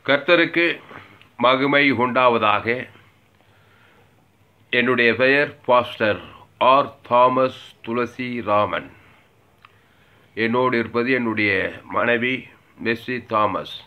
கர்த்தருக்கு மகிமை உண்டாவதாக என்னுடைய பெயர் pastor R Thomas Thulasi Raman என்னோடு இருப்பது என்னுடைய மனைவி மெஸ்ஸி தாமஸ்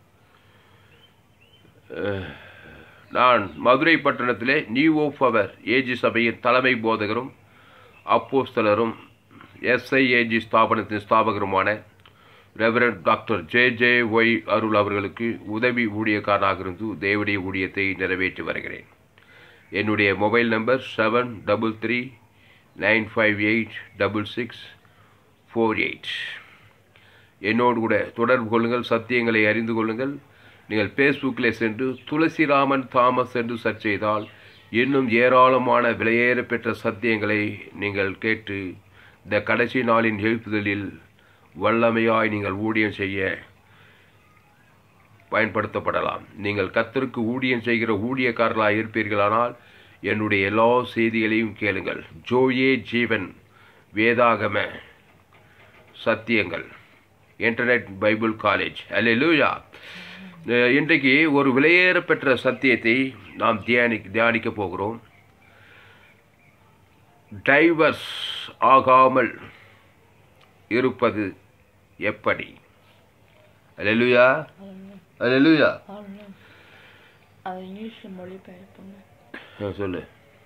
அஹ், நான் மதுரை பட்டணத்திலே நியூ ஆஃப் அவர் ஏஜி சபையின் தலைமை போதகரும் அப்போஸ்தலரும் எஸ்ஐஏஜி ஸ்தாபனத்தின் ஸ்தாபகருமான reverend doctor J J Y Arul அவர்களுக்கு உதவி ஊழியக்காரனாக இருந்து தேவடைய ஊழியத்தை நிறைவேற்றி வருகிறேன் என்னுடைய mobile number seven double three nine five eight double six four eight என்னோடு கூட தொடர்பு கொள்ளுங்கள் சத்தியங்களை அறிந்து கொள்ளுங்கள் நீங்கள் ஃபேஸ்புக்கில் சென்று துளசிராமன் தாமஸ் என்று சர்ச் செய்தால் இன்னும் ஏராளமான விலையேற பெற்ற சத்தியங்களை நீங்கள் கேட்டு இந்த கடைசி நாளின் எழுப்புதலில் வல்லமையாய் நீங்கள் ஊழியம் செய்ய பயன்படுத்தப்படலாம் நீங்கள் கத்தருக்கு ஊழியம் செய்கிற ஊழியக்காரர்களாக இருப்பீர்களானால் என்னுடைய எல்லா செய்திகளையும் கேளுங்கள் ஜோயே ஜீவன் வேதாகம சத்தியங்கள் இன்டர்நெட் பைபிள் காலேஜ் அல்லேலூயா அஹ் இன்றைக்கு ஒரு விலையேற பெற்ற சத்தியத்தை நாம் தியானி தியானிக்க போகிறோம் டைவர்ஸ் ஆகாமல் இருப்பது எப்படி அல்லேலூயா அல்லேலூயா ஆமாம். அது இங்கிலீஷில் மொழிபெயர்ப்புங்க அஹ் சொல்லு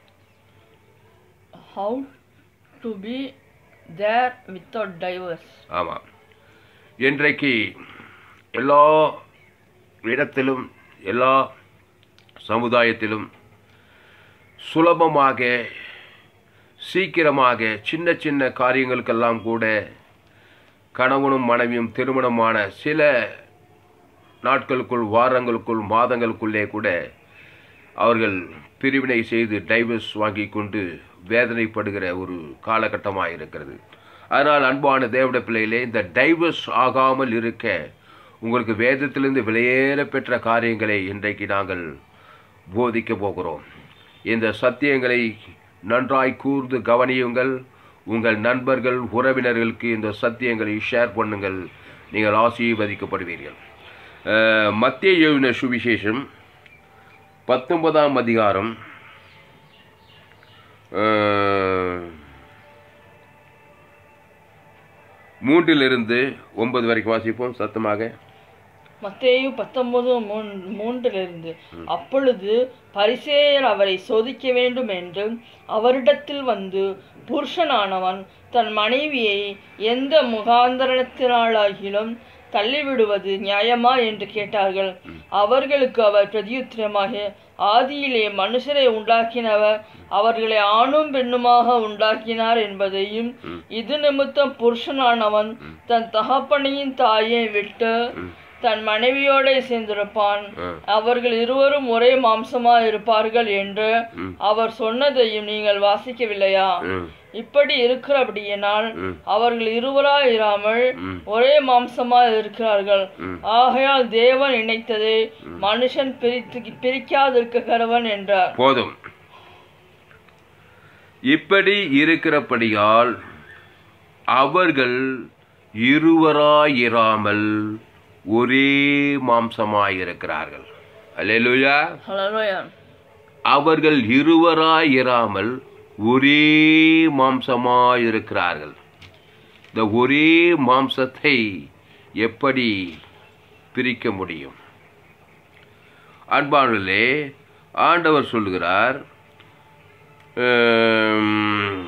how to be there without divorce ஆமாம் இன்றைக்கு எல்லா இடத்திலும் எல்லா சமுதாயத்திலும் சுலபமாக சீக்கிரமாக சின்ன சின்ன காரியங்களுக்கெல்லாம் கூட கணவனும் மனைவியும் திருமணமான சில நாட்களுக்குள் வாரங்களுக்குள் மாதங்களுக்குள்ளே கூட அவர்கள் பிரிவினை செய்து டைவர்ஸ் வாங்கி கொண்டு வேதனைப்படுகிற ஒரு காலகட்டமாக இருக்கிறது அதனால் அன்பான தேவட பிள்ளைகளே இந்த டைவர்ஸ் ஆகாமல் இருக்க உங்களுக்கு வேதத்திலிருந்து வெளியேற பெற்ற காரியங்களை இன்றைக்கு நாங்கள் போதிக்க போகிறோம் இந்த சத்தியங்களை நன்றாய் கூர்ந்து கவனியுங்கள் உங்கள் நண்பர்கள் உறவினர்களுக்கு இந்த சத்தியங்களை ஷேர் பண்ணுங்கள் நீங்கள் ஆசீர்வதிக்கப்படுவீர்கள் அஹ், மத்திய எழுதின சுவிசேஷம் பத்தொன்பதாம் அதிகாரம் அஹ், மூன்றிலிருந்து ஒன்பது வரைக்கும் வாசிப்போம் சத்தமாக மத்தேயு பத்தொன்பது மூன் மூன்றிலிருந்து அப்பொழுது பரிசேயர் அவரை சோதிக்க வேண்டும் என்று அவரிடத்தில் வந்து புருஷனானவன் தன் மனைவியை எந்த முகாந்தரத்தினாலாகிலும் தள்ளிவிடுவது நியாயமா என்று கேட்டார்கள் அவர்களுக்கு அவர் பிரதியுத்திரமாக ஆதியிலே மனுஷரை உண்டாக்கினவர் அவர்களை ஆணும் பெண்ணுமாக உண்டாக்கினார் என்பதையும் இது நிமித்தம் புருஷனானவன் தன் தகப்பனையும் தாயை விட்டு தன் மனைவியோட சேர்ந்திருப்பான் ம். அவர்கள் இருவரும் ஒரே மாம்சமா இருப்பார்கள் என்று அவர் சொன்னதையும் நீங்கள் வாசிக்கவில்லையா ம், இப்படி இருக்கிறபடியினால் ம். அவர்கள் இருவராய் இராமல் ம். ஒரே மாம்சமா இருக்கிறார்கள் ம். ஆகையால் தேவன் இணைத்ததை மனுஷன் பிரித்து பிரிக்காதிருக்க கடவன் என்றார் போதும் இப்படி இருக்கிறபடியால் அவர்கள் இருவராயிராமல் ஒரே மாம்சமாயிருக்கிறார்கள் அல்லேலூயா ஹalleluya அவர்கள் இருவராயிராமல் ஒரே மாம்சமாயிருக்கிறார்கள் இந்த ஒரே மாம்சத்தை எப்படி பிரிக்க முடியும் அன்பானே ஆண்டவர் சொல்கிறார் ஆம்,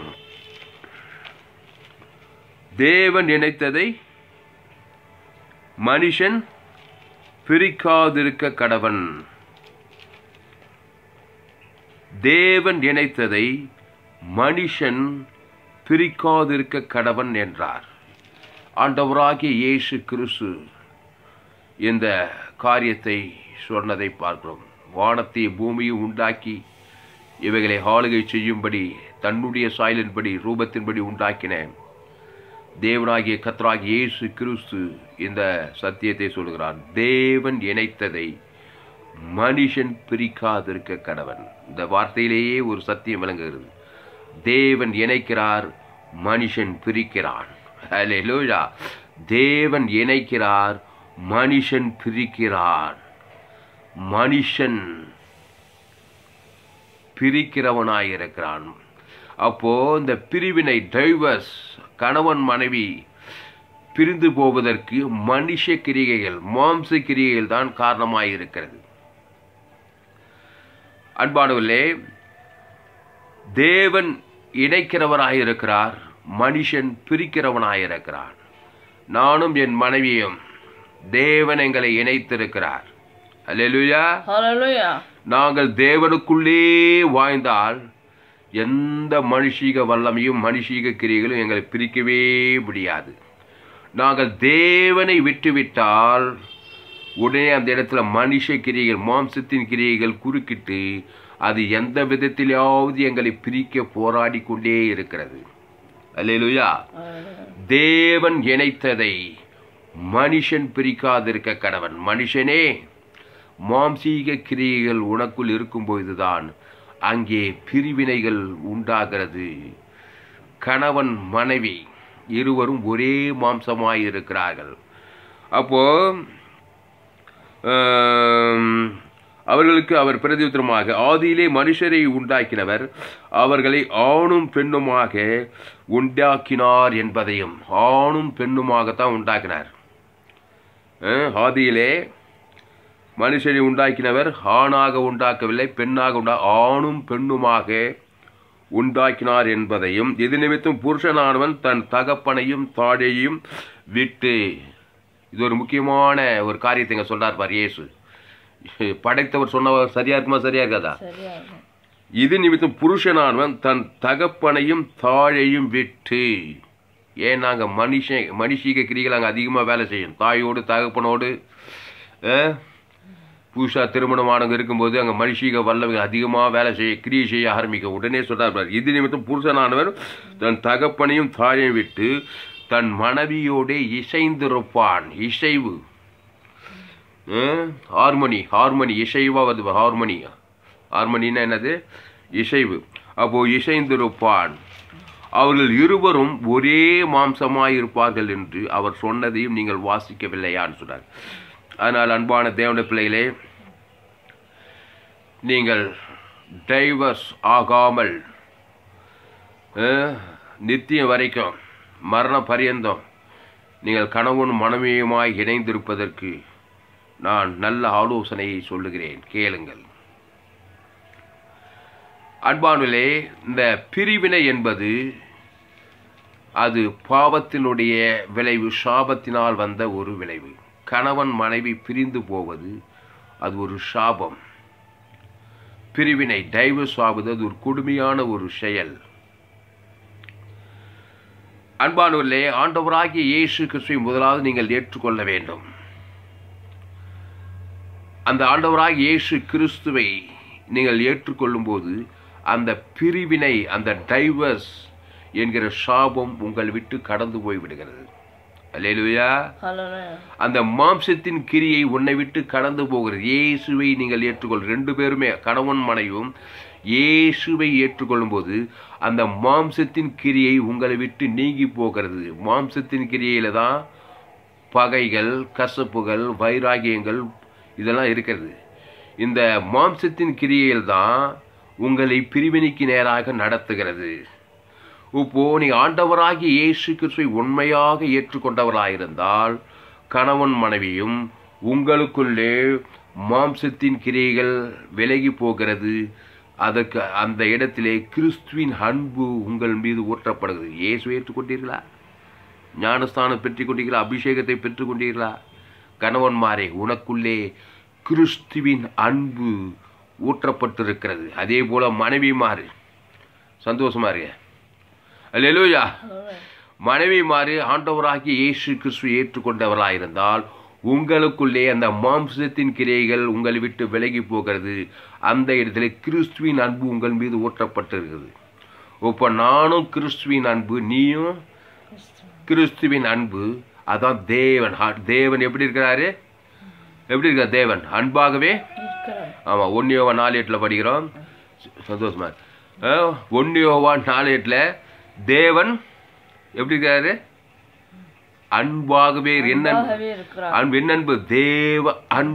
தேவன் இணைத்ததை மனுஷன் பிரிக்காதிருக்க கடவன் தேவன் இணைத்ததை மனுஷன் பிரிக்காதிருக்க கடவன் என்றார் ஆண்டவராகிய இயேசு கிறிஸ்து இந்த காரியத்தை சொன்னதை பார்க்கிறோம் வானத்தை பூமியை உண்டாக்கி இவைகளை ஆளுகை செய்யும்படி தன்னுடைய சாயலின்படி ரூபத்தின்படி உண்டாக்கின தேவனாகிய கத்தராகிய இயேசு கிறிஸ்து இந்த சத்தியத்தை சொல்கிறார் தேவன் இணைத்ததை மனுஷன் பிரிக்காதிருக்க கடவன் இந்த வார்த்தையிலேயே ஒரு சத்தியம் விளங்குகிறது தேவன் இணைக்கிறார் மனுஷன் பிரிக்கிறான் அல்லேலூயா தேவன் இணைக்கிறார் மனுஷன் பிரிக்கிறான் மனுஷன் பிரிக்கிறவனாயிருக்கிறான் அப்போ இந்த பிரிவினை டைவர்ஸ் கணவன் மனைவி பிரிந்து போவதற்கு மனுஷ கிரிகைகள் மாம்ச கிரிகைகள் தான் காரணமாயிருக்கிறது அன்பானவர்களே தேவன் இணைக்கிறவராயிருக்கிறார் மனுஷன் பிரிக்கிறவனாயிருக்கிறான் நானும் என் மனைவியும் தேவன் எங்களை இணைத்திருக்கிறார் அல்லேலூயா ஹalleluya நாங்கள் தேவனுக்குள்ளே வாழ்ந்தால் எந்த மனுஷீக வல்லமையும் மனுஷீக கிரியைகளும் எங்களை பிரிக்கவே முடியாது நாங்கள் தேவனை விட்டுவிட்டால் உடனே அந்த இடத்துல மனுஷ கிரியைகள் மாம்சத்தின் கிரியைகள் குறுக்கிட்டு அது எந்த விதத்திலாவது எங்களை பிரிக்க போராடி கொண்டே இருக்கிறது அல்லேலூயா தேவன் இணைத்ததை மனுஷன் பிரிக்காதிருக்க கடவன் மனுஷனே மாம்சீக கிரியைகள் உனக்குள் இருக்கும்போதுதான் அங்கே பிரிவினைகள் உண்டாகிறது கணவன் மனைவி இருவரும் ஒரே மாம்சமாய் இருக்கிறார்கள் அப்போ ஆம், அவர்களுக்கு அவர் பிரதியுத்தரமாக ஆதியிலே மனுஷரை உண்டாக்கினவர் அவர்களை ஆணும் பெண்ணுமாக உண்டாக்கினார் என்பதையும் ஆணும் பெண்ணுமாகத்தான் உண்டாக்கினார் அஹ், ஆதியிலே மனுஷனை உண்டாக்கினவர் ஆணாக உண்டாக்கவில்லை பெண்ணாக உண்டா ஆணும் பெண்ணுமாக உண்டாக்கினார் என்பதையும் இது நிமித்தம் புருஷனானவன் தன் தகப்பனையும் தாடையும் விட்டு இது ஒரு முக்கியமான ஒரு காரியத்தை இங்க சொல்றார் பார் இயேசு படைத்தவர் சொன்னவர் சரியா இருக்குமா சரியா இருக்காதா சரியா இருக்கும். இது நிமித்தம் புருஷனானவன் தன் தகப்பனையும் தாழையும் விட்டு ஏன் நாங்கள் மனுஷன் மனுஷீக கிரிகள் அங்கே அதிகமாக வேலை செய்யும் தாயோடு தகப்பனோடு அஹ், புதுசா திருமணமானவங்க இருக்கும்போது அங்கே மனுஷீக வல்லவங்க அதிகமாக வேலை செய்ய கிரியை செய்ய ஆரம்பிக்கும் உடனே சொல்றார் பாரு, இது நிமித்தம் புருஷனானவர் தன் தகப்பனையும் தாழையும் விட்டு தன் மனைவியோடே இசைந்திருப்பான் இசைவு அஹ், ஹார்மோனி ஹார்மோனி இசைவா வருது பாரு, ஹார்மோனி ஹார்மோனின்னா என்னது இசைவு அப்போ இசைந்திருப்பான் அவர்கள் இருவரும் ஒரே மாம்சமாயிருப்பார்கள் என்று அவர் சொன்னதையும் நீங்கள் வாசிக்கவில்லையான்னு சொன்னார் அதனால் அன்பான தேவனுடைய பிள்ளைகளே நீங்கள் டைவர்ஸ் ஆகாமல் அஹ், நித்தியம் வரைக்கும் மரண பரியந்தம் நீங்கள் கணவன் மனைவியுமாய் இணைந்திருப்பதற்கு நான் நல்ல ஆலோசனையை சொல்லுகிறேன் கேளுங்கள் அன்பானுலே இந்த பிரிவினை என்பது அது பாவத்தினுடைய விளைவு சாபத்தினால் வந்த ஒரு விளைவு கணவன் மனைவி பிரிந்து போவது அது ஒரு சாபம் பிரிவினை டைவர்ஸ் ஆவது அது ஒரு கொடுமையான ஒரு செயல் அன்பானவர்களே ஆண்டவராகிய இயேசு கிறிஸ்துவை முதலாவது நீங்கள் ஏற்றுக்கொள்ள வேண்டும் அந்த ஆண்டவராகிய இயேசு கிறிஸ்துவை நீங்கள் ஏற்றுக்கொள்ளும்போது அந்த பிரிவினை அந்த டைவர்ஸ் என்கிற சாபம் உங்கள் விட்டு கடந்து போய் விடுகிறது அல்லேலூயா ஹalleluya அந்த மாம்சத்தின் கிரியை உன்னை விட்டு கடந்து போகிறது இயேசுவை நீங்கள் ஏற்றுக்கொள் ரெண்டு பேருமே கணவன் மனைவும் இயேசுவை ஏற்றுக்கொள்ளும் போது அந்த மாம்சத்தின் கிரியை உங்களை விட்டு நீங்கி போகிறது மாம்சத்தின் கிரியையில தான் பகைகள் கசப்புகள் வைராகியங்கள் இதெல்லாம் இருக்கிறது இந்த மாம்சத்தின் கிரியையில் தான் உங்களை பிரிவினைக்கு நேராக நடத்துகிறது இப்போ நீ ஆண்டவராகிய இயேசு கிறிஸ்துவை உண்மையாக ஏற்றுக்கொண்டவராயிருந்தால் கணவன் மனைவியும் உங்களுக்குள்ளே மாம்சத்தின் கிரியைகள் விலகி போகிறது அதற்கு அந்த இடத்திலே கிறிஸ்துவின் அன்பு உங்கள் மீது ஊற்றப்படுகிறது இயேசு ஏற்றுக்கொண்டீர்களா ஞானஸ்தானம் பெற்றுக் கொண்டீர்களா அபிஷேகத்தை பெற்றுக் கொண்டீர்களா கணவன்மாரே உனக்குள்ளே கிறிஸ்துவின் அன்பு ஊற்றப்பட்டிருக்கிறது அதே போல மனைவிமாறு சந்தோஷமா இருக்க அல்லேலூயா ஹalleluya மனைவி மாறி ஆண்டவராகிய இயேசு கிறிஸ்து ஏற்றுக்கொண்டவராயிருந்தால் உங்களுக்குள்ளே அந்த மாம்சத்தின் கிரைகள் உங்களை விட்டு விலகி போகிறது அந்த இடத்துல கிறிஸ்துவின் அன்பு உங்கள் மீது ஊற்றப்பட்டிருக்கிறது இப்போ நானும் கிறிஸ்துவின் அன்பு நீயும் கிறிஸ்துவின் அன்பு அதான் தேவன் ஆ- தேவன் எப்படி இருக்கிறாரு எப்படி இருக்கார் தேவன் அன்பாகவே இருக்கிறார் ஆமாம் ஒன்னியோவா நாலு எட்டில் படிக்கிறோம் ச- சந்தோஷமா ஒன்னியோவா நாலு எட்டில் தேவன் எப்படி இருக்காரு அன்பாகவே இரு. என்ன அன்பு? அன்பாகவே இருக்கிறார் அன்பு என்ன அன்பு தேவ அன்பு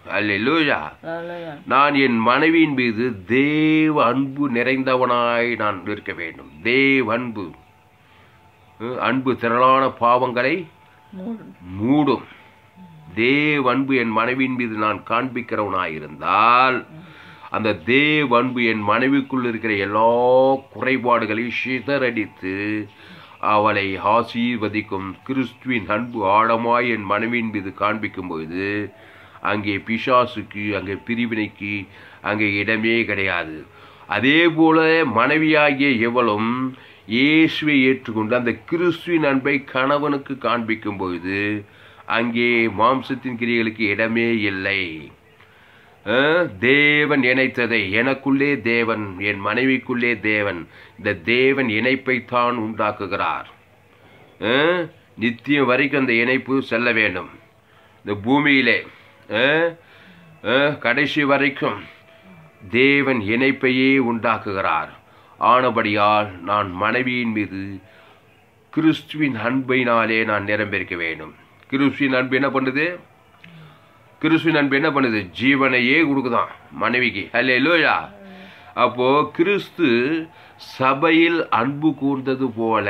அல்லேலூயா அல்லேலூயா. நான் என் மனைவியின் மீது தேவ அன்பு நிறைந்தவனாய் நான் இருக்க வேண்டும் தேவ அன்பு அஹ், அன்பு திரளான பாவங்களை மூடும். மூடும் தேவ அன்பு என் மனைவியின் மீது நான் காண்பிக்கிறவனாயிருந்தால் அந்த தேவ அன்பு என் மனைவிக்குள் இருக்கிற எல்லா குறைபாடுகளையும் சிதறடித்து அவளை ஆசீர்வதிக்கும் கிறிஸ்துவின் அன்பு ஆழமாய் என் மனைவியின் மீது காண்பிக்கும் பொழுது அங்கே பிசாசுக்கு அங்கே பிரிவினைக்கு அங்கே இடமே கிடையாது அதே போல மனைவியாகிய எவளும் இயேசுவை ஏற்றுக்கொண்டு அந்த கிறிஸ்துவின் அன்பை கணவனுக்கு காண்பிக்கும் பொழுது அங்கே மாம்சத்தின் கிரியைகளுக்கு இடமே இல்லை அஹ், தேவன் இணைத்ததை எனக்குள்ளே தேவன் என் மனைவிக்குள்ளே தேவன் இந்த தேவன் இணைப்பைத்தான் உண்டாக்குகிறார் அஹ், நித்தியம் வரைக்கும் அந்த இணைப்பு செல்ல வேண்டும் இந்த பூமியிலே அஹ், அஹ், கடைசி வரைக்கும் தேவன் இணைப்பையே உண்டாக்குகிறார் ஆனபடியால் நான் மனைவியின் மீது கிறிஸ்துவின் அன்பினாலே நான் நிரம்பியிருக்க வேண்டும் கிறிஸ்துவின் அன்பு என்ன பண்ணுது கிறிஸ்துவின் அன்பு என்ன பண்ணுது ஜீவனையே கொடுக்குதான் மனைவிக்கு அல்ல லோயா அப்போ கிறிஸ்து சபையில் அன்பு கூர்ந்தது போல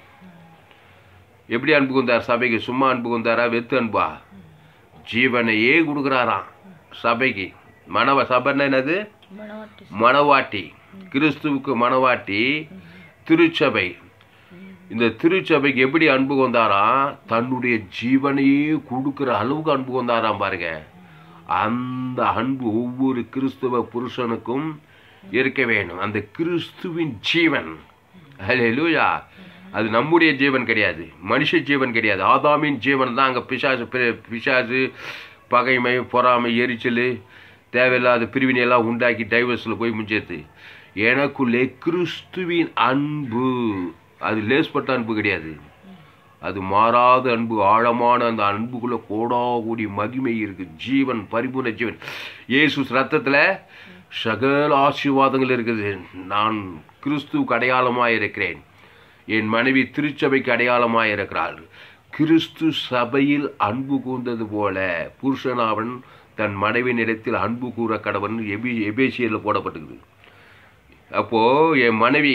எப்படி அன்பு கூர்ந்தார் சபைக்கு சும்மா அன்பு கூர்ந்தாரா வெத்து அன்பா ஜீவனையே கொடுக்குறாராம் சபைக்கு மனவ சபைன்னா என்னது மணவாட்டி. மணவாட்டி கிறிஸ்துவுக்கு மணவாட்டி திருச்சபை இந்த திருச்சபைக்கு எப்படி அன்பு கொண்டாராம் தன்னுடைய ஜீவனையே கொடுக்கிற அளவுக்கு அன்பு கொண்டாராம் பாருங்க அந்த அன்பு ஒவ்வொரு கிறிஸ்துவ புருஷனுக்கும் இருக்க வேண்டும் அந்த கிறிஸ்துவின் ஜீவன் ஹalleluya அது நம்முடைய ஜீவன் கிடையாது மனுஷ ஜீவன் கிடையாது ஆதாமின் ஜீவன் தான் அங்கே பிசாசு பி- பிசாசு பகைமை பொறாமை எரிச்சல் தேவையில்லாத பிரிவினை எல்லாம் உண்டாக்கி டைவர்ஸில் போய் முடிஞ்சது எனக்குள்ளே கிறிஸ்துவின் அன்பு அது லேஸ்பட்ட அன்பு கிடையாது அது மாறாத அன்பு ஆழமான அந்த அன்புக்குள்ள கோடா கூடி மகிமை இருக்கு ஜீவன் பரிபூர்ண ஜீவன் இயேசு ரத்தத்துல சகல ஆசீர்வாதங்கள் இருக்குது நான் கிறிஸ்துவுக்கு அடையாளமாய் இருக்கிறேன் என் மனைவி திருச்சபைக்கு அடையாளமாய் இருக்கிறாள் கிறிஸ்து சபையில் அன்பு கூர்ந்தது போல புருஷனாவன் தன் மனைவியினிடத்தில் அன்பு கூற கடவன் எபி எபேசியில் போடப்பட்டிருக்குது அப்போ என் மனைவி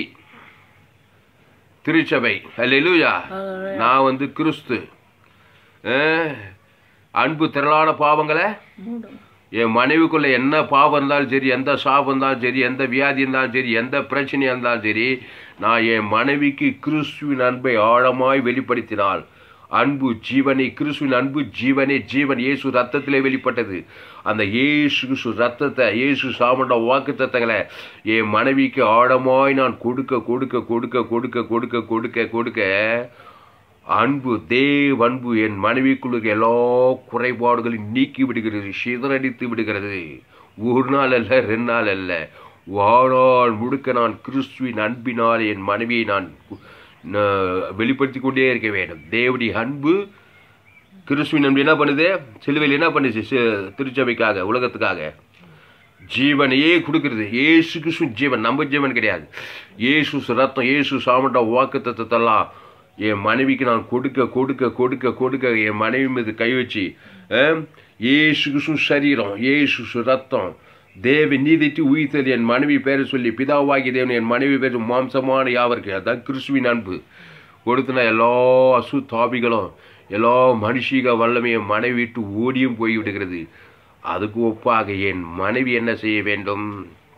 திருச்சபை அல்லேலூயா அல்லேலூயா. நான் வந்து கிறிஸ்து அஹ், அன்பு திரளான பாவங்களை மூடும். என் மனைவிக்குள்ள என்ன பாவம் இருந்தாலும் சரி எந்த சாபம் இருந்தாலும் சரி எந்த வியாதி இருந்தாலும் சரி எந்த பிரச்சனையாக இருந்தாலும் சரி நான் என் மனைவிக்கு கிறிஸ்துவின் அன்பை ஆழமாய் வெளிப்படுத்தினால் அன்பு ஜீவனை கிறிஸ்துவின் அன்பு ஜீவனே ஜீவன் இயேசு ரத்தத்திலே வெளிப்பட்டது அந்த இயேசு கிறிஸ்து ரத்தத்தை இயேசு சாமண்ட வாக்கு தத்தங்களை என் மனைவிக்கு ஆழமாய் நான் கொடுக்க கொடுக்க கொடுக்க கொடுக்க கொடுக்க கொடுக்க கொடுக்க அன்பு தேவ அன்பு என் மனைவிக்குள் இருக்க எல்லா குறைபாடுகளையும் நீக்கி விடுகிறது சிதறடித்து விடுகிறது ஒரு நாள் அல்ல ரெண்டு நாள் அல்ல வாழ்நாள் முழுக்க நான் கிறிஸ்துவின் அன்பினால் என் மனைவியை நான் நான் வெளிப்படுத்தி கொண்டே இருக்க வேண்டும் தேவடி அன்பு கிறிஸ்துவின் அன்பு என்ன பண்ணுது சிலுவையில் என்ன பண்ணுச்சு சி- திருச்சபைக்காக உலகத்துக்காக ஜீவனையே கொடுக்கிறது ஏசு கிறிஸ்து ஜீவன் நம்ம ஜீவன் கிடையாது ஏசு ரத்தம் ஏசு சாமண்ட வாக்கு தத்தத்தெல்லாம் என் மனைவிக்கு நான் கொடுக்க கொடுக்க கொடுக்க கொடுக்க என் மனைவி மீது கை வச்சு அஹ், ஏசு கிறிஸ்து சரீரம் ஏசு ரத்தம் தேவ நீதிட்டு உயிர்த்தது என் மனைவி பேரை சொல்லி பிதாவாகி தேவன் என் மனைவி பேர் மாம்சமான யாவருக்கு அதான் கிறிஸ்துவின் அன்பு கொடுத்தனா எல்லா அசுத்தாபிகளும் எல்லா மனுஷிக வல்லமை என் மனைவி விட்டு ஓடியும் போய் விடுகிறது அதுக்கு ஒப்பாக என் மனைவி என்ன செய்ய வேண்டும்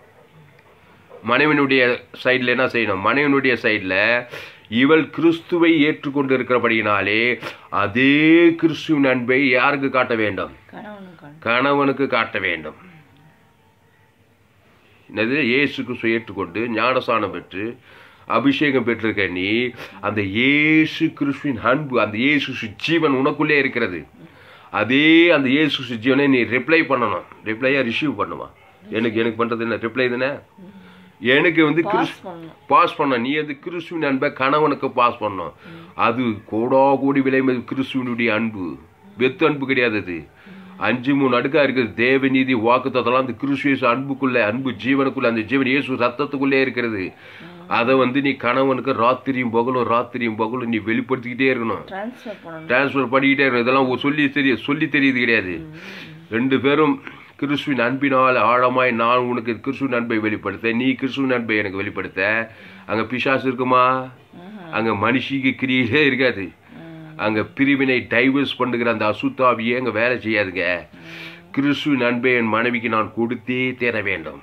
மனைவனுடைய சைடில் என்ன செய்யணும் மனைவனுடைய சைடில் இவள் கிறிஸ்துவை ஏற்றுக்கொண்டு இருக்கிறபடியினாலே அதே கிறிஸ்துவின் அன்பை யாருக்கு காட்ட வேண்டும் கணவனுக்கான கணவனுக்கு காட்ட வேண்டும் என்னது இயேசு கிறிஸ்துவை ஏற்றுக்கொண்டு ஞானசானம் பெற்று அபிஷேகம் பெற்றிருக்க நீ அந்த இயேசு கிறிஸ்துவின் அன்பு அந்த இயேசு கிறிஸ்து ஜீவன் உனக்குள்ளே இருக்கிறது அதே அந்த இயேசு கிறிஸ்து ஜீவனை நீ ரிப்ளை பண்ணணும் ரிப்ளையா ரிசீவ் பண்ணுமா எனக்கு எனக்கு பண்றது என்ன ரிப்ளை தானே எனக்கு வந்து கிறிஸ் பாஸ் பண்ணணும் பாஸ் பண்ண நீ அது கிறிஸ்துவின் அன்பை கணவனுக்கு பாஸ் பண்ணணும் அது கோடா கோடி விலை மதி கிறிஸ்துவனுடைய அன்பு வெத்து அன்பு கிடையாது அது அஞ்சு மூணு அடுக்கா இருக்குது தேவநீதி வாக்குத்தத்தெல்லாம் அந்த கிறிஸ்துவேசு அன்புக்குள்ள அன்பு ஜீவனுக்குள்ள அந்த ஜீவன் இயேசு ரத்தத்துக்குள்ளே இருக்கிறது அதை வந்து நீ கணவனுக்கு ராத்திரியும் பகலும் ராத்திரியும் பகலும் நீ வெளிப்படுத்திக்கிட்டே இருக்கணும் ட்ரான்ஸ்ஃபர் பண்ணணும் டிரான்ஸ்ஃபர் பண்ணிக்கிட்டே இருக்கணும் இதெல்லாம் ஒரு சொல்லி தெரிய சொல்லி தெரியுது கிடையாது ரெண்டு பேரும் கிறிஸ்துவின் அன்பினால் ஆழமாய் நான் உனக்கு கிறிஸ்துவின் அன்பை வெளிப்படுத்த நீ கிறிஸ்துவின் அன்பை எனக்கு வெளிப்படுத்த அங்க பிசாசு இருக்குமா அங்க மனுஷிக்கு கிரியிலே இருக்காது அங்க பிரிவினை டைவர்ஸ் பண்ணுகிற அந்த அசுத்தாவியே அங்க வேலை செய்யாதுங்க கிறிஸ்துவின் அன்பை என் மனைவிக்கு நான் கொடுத்தே தர வேண்டும்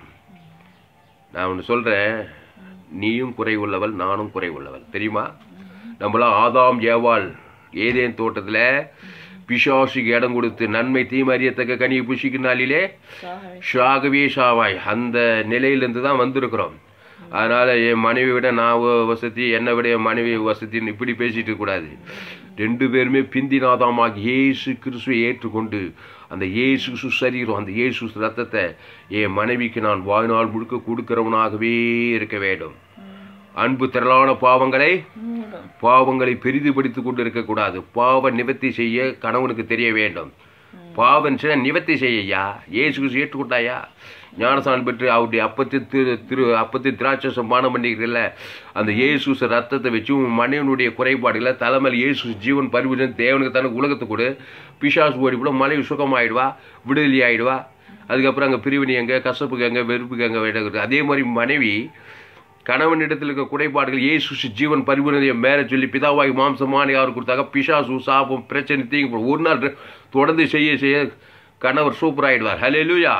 நான் ஒன்று சொல்றேன் நீயும் குறை உள்ளவள் நானும் குறை உள்ளவள் தெரியுமா நம்மளாம் ஆதாம் ஏவாள் ஏதேன் தோட்டத்துல பிசாசுக்கு இடம் கொடுத்து நன்மை தீமறியத்தக்க கனியை புஷிக்கும் நாளிலே சாகவே ஷாகவே ஷாவாய் அந்த நிலையிலிருந்து தான் வந்திருக்கிறோம் அதனால என் மனைவி விட நான் வ- வசதி என்னை விட என் மனைவி வசதின்னு இப்படி பேசிட்டு கூடாது ரெண்டு பேருமே பிந்தினாதாமாக இயேசு கிறிஸ்துவை ஏற்றுக்கொண்டு அந்த இயேசு கிறிஸ்து சரீரம் அந்த இயேசு கிறிஸ்து ரத்தத்தை என் மனைவிக்கு நான் வாழ்நாள் முழுக்க கொடுக்கிறவனாகவே இருக்க வேண்டும் அன்பு திரளான பாவங்களை மூடும் பாவங்களை பெரிதுபடுத்திக் கொண்டு இருக்கக்கூடாது பாவ நிவர்த்தி செய்ய கணவனுக்கு தெரிய வேண்டும் பாவம் செய்ய நிவர்த்தி செய்யயா இயேசு கிறிஸ்து ஏற்றுக்கொண்டாயா ஞானசான் பெற்று அவருடைய அப்பத்தின் திரு திரு அப்பத்தின் திராட்சசம் பானம் பண்ணிக்கிறீங்கள அந்த இயேசு கிறிஸ்து ரத்தத்தை வச்சு உன் மனைவனுடைய குறைபாடுகளை தலைமையில் இயேசு கிறிஸ்து ஜீவன் பரிபூஜன் தேவனுக்கு தனக்கு உலகத்தை கொடு பிசாசு ஓடி கூட மனைவி சுகமாயிடுவா விடுதலை ஆயிடுவா அதுக்கப்புறம் அங்கே பிரிவினை எங்கே கசப்புக்கு எங்கே வெறுப்புக்கு எங்கே விட அதே மாதிரி மனைவி கணவனிடத்தில் இருக்க குறைபாடுகள் இயேசு கிறிஸ்து ஜீவன் பரிபூர்ணதையை மேல சொல்லி பிதாவாகி மாம்சமான யார் கொடுத்தாங்க பிசாசு சாபம் பிரச்சனை தீங்கு போடும். ஒரு நாள் ரெ- தொடர்ந்து செய்ய செய்ய கணவர் சூப்பர் ஆயிடுவார் ஹலே லூயா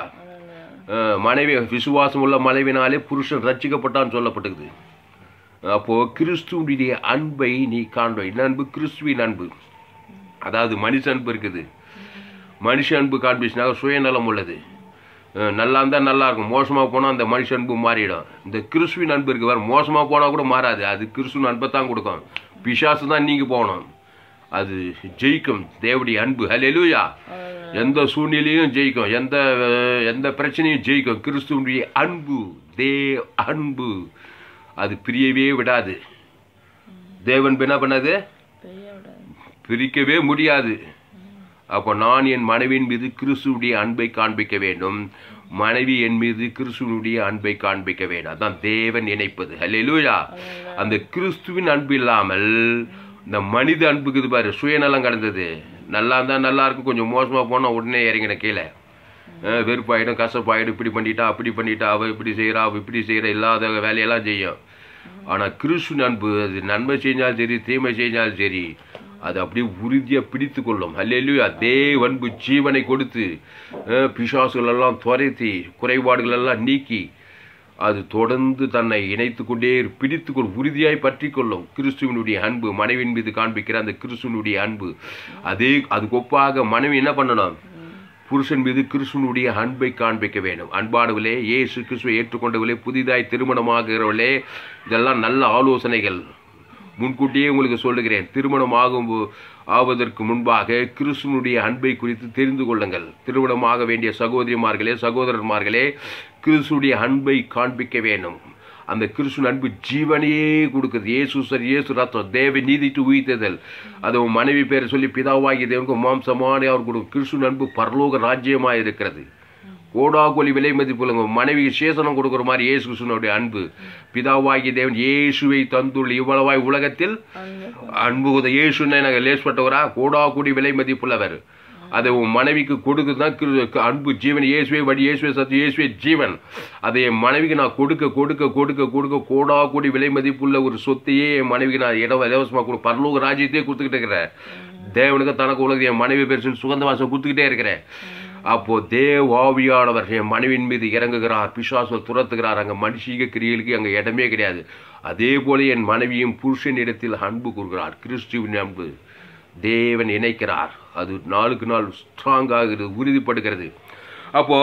மனைவி விசுவாசம் உள்ள மனைவினாலே புருஷன் ரட்சிக்கப்பட்டான்னு சொல்லப்பட்டிருக்குது அப்போ கிறிஸ்துவுடைய அன்பை நீ காண்ப என்ன அன்பு கிறிஸ்துவின் அன்பு அதாவது மனுஷ அன்பு இருக்குது மனுஷ அன்பு காண்பிச்சுனாக்க சுயநலம் உள்ளது அஹ் நல்லா இருந்தால் நல்லா இருக்கும் மோசமாக போனால் அந்த மனுஷ அன்பு மாறிடும் இந்த கிறிஸ்துவின் அன்பு இருக்கு வேறு மோசமாக போனால் கூட மாறாது அது கிறிஸ்துவின் அன்பை தான் கொடுக்கும் பிசாசு தான் நீங்க போகணும் அது ஜெயிக்கும் தேவடைய அன்பு ஹalleluya எந்த சூழ்நிலையும் ஜெயிக்கும் எந்த அஹ், எந்த பிரச்சனையும் ஜெயிக்கும் கிறிஸ்துவனுடைய அன்பு தே அன்பு அது பிரியவே விடாது தேவன் என்ன பண்ணாது பெரிய விடாது பிரிக்கவே முடியாது அப்போ நான் என் மனைவியின் மீது கிறிஸ்துவுடைய அன்பை காண்பிக்க வேண்டும் மனைவி என் மீது கிறிஸ்துவனுடைய அன்பை காண்பிக்க வேண்டும் அதான் தேவன் இணைப்பது ஹalleluya அந்த கிறிஸ்துவின் அன்பு இல்லாமல் இந்த மனித அன்புக்கு இது பாரு சுயநலம் கடந்தது நல்லா இருந்தா நல்லா இருக்கும் கொஞ்சம் மோசமா போனா உடனே இறங்கின கீழே அஹ் வெறுப்பாயிடும் கசப்பாயிடும் இப்படி பண்ணிட்டா அப்படி பண்ணிட்டா அவ இப்படி செய்யறா அவ இப்படி செய்யற இல்லாத வேலையெல்லாம் செய்யும் ஆனா கிறிஸ்து அன்பு அது நன்மை செஞ்சாலும் சரி தீமை செஞ்சாலும் சரி அது அப்படியே உறுதியா பிடித்து கொள்ளும் அல்லையா தேவ அன்பு ஜீவனை கொடுத்து அஹ் பிசாசுகள் எல்லாம் துரைத்தி குறைபாடுகள் எல்லாம் நீக்கி அது தொடர்ந்து தன்னை இணைத்து கொண்டே பிடித்துக்கொள் உறுதியாய் பற்றி கொள்ளும் கிறிஸ்துவனுடைய அன்பு மனைவியின் மீது காண்பிக்கிற அந்த கிறிஸ்துவனுடைய அன்பு அதே அதுக்கு ஒப்பாக மனைவி என்ன பண்ணணும் புருஷன் மீது கிறிஸ்துவனுடைய அன்பை காண்பிக்க வேண்டும் அன்பானவர்களே இயேசு கிறிஸ்துவை ஏற்றுக்கொண்டவர்களே புதிதாய் திருமணமாகிறவர்களே இதெல்லாம் நல்ல ஆலோசனைகள் முன்கூட்டியே உங்களுக்கு சொல்லுகிறேன் திருமணம் ஆகும் போ- ஆவதற்கு முன்பாக கிறிஸ்துவனுடைய அன்பை குறித்து தெரிந்து கொள்ளுங்கள் திருமணமாக வேண்டிய சகோதரிமார்களே சகோதரர்மார்களே கிறிஸ்துடைய அன்பை காண்பிக்க வேண்டும் அந்த கிறிஸ்துவின் அன்பு ஜீவனையே கொடுக்குது இயேசு சார் இயேசு ரத்தம் தேவ நீதிட்டு உயிர்த்ததல் அது உன் மனைவி பேரை சொல்லி பிதாவாகிய தேவனுக்கு மாம்சமான அவர் கொடுக்கும் கிறிஸ்துவின் அன்பு பரலோக ராஜ்யமாக இருக்கிறது கோடாகோலி விலை மதிப்புலங்க மனைவிக்கு சேசனம் கொடுக்குற மாதிரி இயேசு கிறிஸ்துவனுடைய அன்பு பிதாவாகிய தேவன் இயேசுவை தந்துள்ள இவ்வளவாய் உலகத்தில் அன்பு அன்பு உத இயேசுன்னு நாங்கள் லேஸ்பட்டவரா கோடா கூடி விலை மதிப்புள்ளவர் அதை உன் மனைவிக்கு கொடுத்து தான் கிரு- அன்பு ஜீவன் இயேசுவே வழி இயேசுவே சத்து இயேசுவே ஜீவன் அதை என் மனைவிக்கு நான் கொடுக்க கொடுக்க கொடுக்க கொடுக்க கோடா கூடி விலை மதிப்புள்ள ஒரு சொத்தையே என் மனைவிக்கு நான் இடம் இலவசமாக கொடு பரலோக ராஜ்யத்தையே கொடுத்துக்கிட்டு இருக்கிறேன் தேவனுக்கு தனக்கு உலகத்தை என் மனைவி பெருசு சுகந்த வாசம் கொடுத்துக்கிட்டே இருக்கிறேன் அப்போ தேவ ஆவியானவர் என் மனைவின் மீது இறங்குகிறார் பிசாசுகள் துரத்துகிறார் அங்கே மனுஷீக கிரியலுக்கு அங்கே இடமே கிடையாது அதே போல என் மனைவியும் புருஷன் இடத்தில் அன்பு கூறுகிறார் கிறிஸ்துவின் அன்பு தேவன் இணைக்கிறார் அது நாளுக்கு நாள் ஸ்ட்ராங் ஆகிறது உறுதிப்படுகிறது அப்போ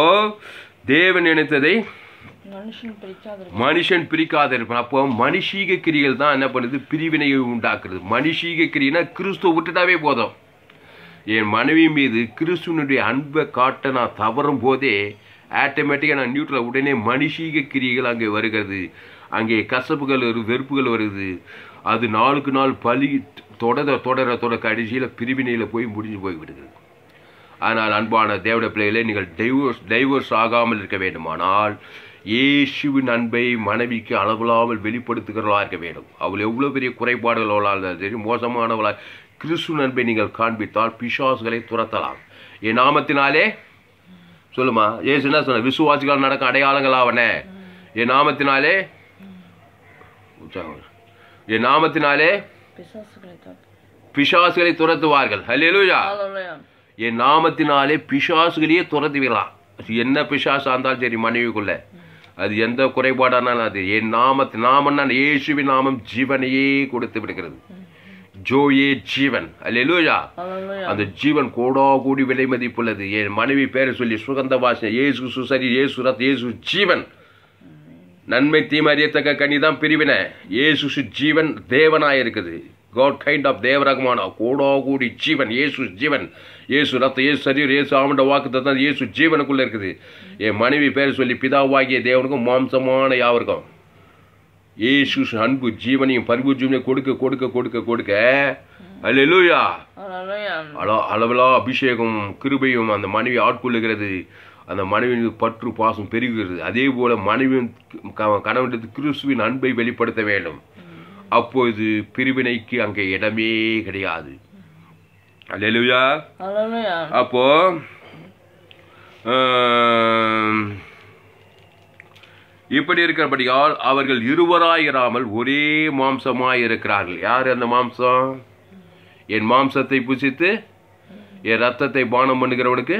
தேவன் இணைத்ததை மனுஷன் பிரிக்காத மனுஷன் பிரிக்காத இருப்பான் அப்போ மனுஷீக கிரிகள் தான் என்ன பண்ணுது பிரிவினையை உண்டாக்குறது மனுஷீக கிரினா கிறிஸ்துவ விட்டுட்டாவே போதும் என் மனைவி மீது கிறிஸ்துவனுடைய அன்பை காட்ட நான் தவறும் போதே ஆட்டோமேட்டிக்காக நான் நியூட்ரல் உடனே மனுஷீக கிரிகள் அங்கே வருகிறது அங்கே கசப்புகள் வரு வெறுப்புகள் வருது அது நாளுக்கு நாள் பலி தொடர தொடர தொடர கடைசியில் பிரிவினையில் போய் முடிஞ்சு போய் விடுகிறது ஆனால் அன்பான தேவட பிள்ளைகளே நீங்கள் டைவோர்ஸ் டைவோர்ஸ் ஆகாமல் இருக்க வேண்டுமானால் இயேசுவின் அன்பை மனைவிக்கு அளவில்லாமல் வெளிப்படுத்துகிறவளாக இருக்க வேண்டும் அவள் எவ்வளோ பெரிய குறைபாடுகளோளாக இருந்தாலும் சரி மோசமானவளாக கிறிஸ்துவின் அன்பை நீங்கள் காண்பித்தால் பிசாசுகளை துரத்தலாம் என் நாமத்தினாலே சொல்லுமா ஏசு என்ன சொன்ன விசுவாசிகள் நடக்கும் அடையாளங்கள் ஆவன என் நாமத்தினாலே உற்சாகம். என் நாமத்தினாலே பிசாசுகளை தாக்கு பிசாசுகளை துரத்துவார்கள் ஹல்லேலூயா ஹalleluya என் நாமத்தினாலே பிசாசுகளையே துரத்துவீங்களாம் அது என்ன பிசாசா இருந்தாலும் சரி மனைவிக்குள்ள அது எந்த குறைபாடானாலும் அது என் நாமத்து நாமன்னா இயேசுவின் நாமம் ஜீவனையே கொடுத்து விடுகிறது ஜோயே ஜீவன் அல்லேலூயா ஹalleluya அந்த ஜீவன் கோடா கூடி விலை மதிப்புள்ளது என் மனைவி பேரை சொல்லி சுகந்த வாசனை இயேசு சுசரி இயேசு ரத் இயேசு ஜீவன் நன்மை தீமை அறியத்தக்க கனிதான் பிரிவினை இயேசு சு ஜீவன் தேவனாய் இருக்குது காட் கைண்ட் ஆஃப் தேவரகமான கோடா கூடி ஜீவன் இயேசு ஜீவன் இயேசு ரத்த இயேசு சரீர் இயேசு ஆமண்ட வாக்கு தத்தம் இயேசு ஜீவனுக்குள்ள இருக்குது என் மனைவி பேர் சொல்லி பிதாவாகிய தேவனுக்கும் மாம்சமான யாவருக்கும் இயேசு அன்பு ஜீவனையும் பரிபு ஜீவனையும் கொடுக்க கொடுக்க கொடுக்க கொடுக்க அல்லேலூயா ஹalleluya அள அளவிலா அபிஷேகம் கிருபையும் அந்த மனைவி ஆட்கொள்ளுகிறது அந்த மனைவியின் பற்று பாசம் பெருகுகிறது அதே போல மனைவியின் க- கணவனுக்கு கிறிஸ்துவின் அன்பை வெளிப்படுத்த வேண்டும் அப்பொழுது பிரிவினைக்கு அங்கே இடமே கிடையாது அல்லேலூயா ஹalleluya அப்போ ஆம், இப்படி இருக்கிறபடியால் அவர்கள் இருவராயிராமல் ஒரே மாம்சமாய் இருக்கிறார்கள் யார் அந்த மாம்சம் என் மாம்சத்தை புசித்து என் ரத்தத்தை பானம் பண்ணுகிறவனுக்கு